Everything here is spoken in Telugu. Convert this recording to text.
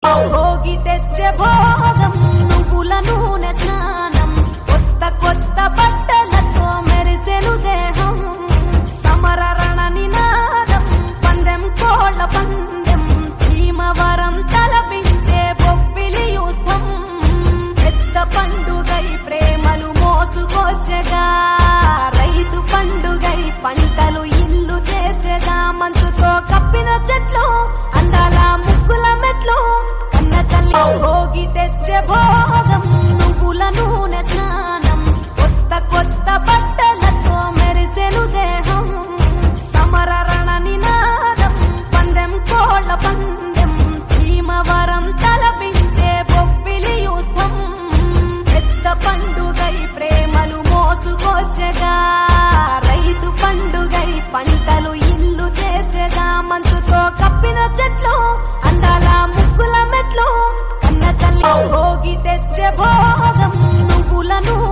భోగి తెచ్చే భోగం నువ్వుల నూనె స్నానం కొత్త కొత్త బట్టలతో మెరిసెను దేహం సమర రణ నినాదం పందెం కోళ్ళ పందెం భీమవరం తలపించే బొప్పిలి యుద్ధం పెద్ద పండుగై ప్రేమలు మోసుకొచ్చగా రైతు పండుగై పంటలు ఇల్లు చేర్చగా మంచుతో కప్పిన చెట్లు అందాల ముక్కుల మెట్లు కన్న తల్లి భోగి తెచ్చే భోగం నువ్వుల నూనె స్నానం కొత్త కొత్త బట్టలతో మెరిసెను దేహం సమర రణ నినాదం పందెం కోళ్ళ పందెం భీమవరం తలపించే బొప్పిలి యుద్ధం పెద్ద పండుగై ప్రేమలు మోసుకొచ్చగా రైతు పండుగై పంటలు ఇల్లు చేర్చగా మంచుతో కప్పిన చెట్లు అందాల ముక్కుల మెట్లు కన్న తల్లి భోగి తెచ్చే భోగం నువ్వుల నూనె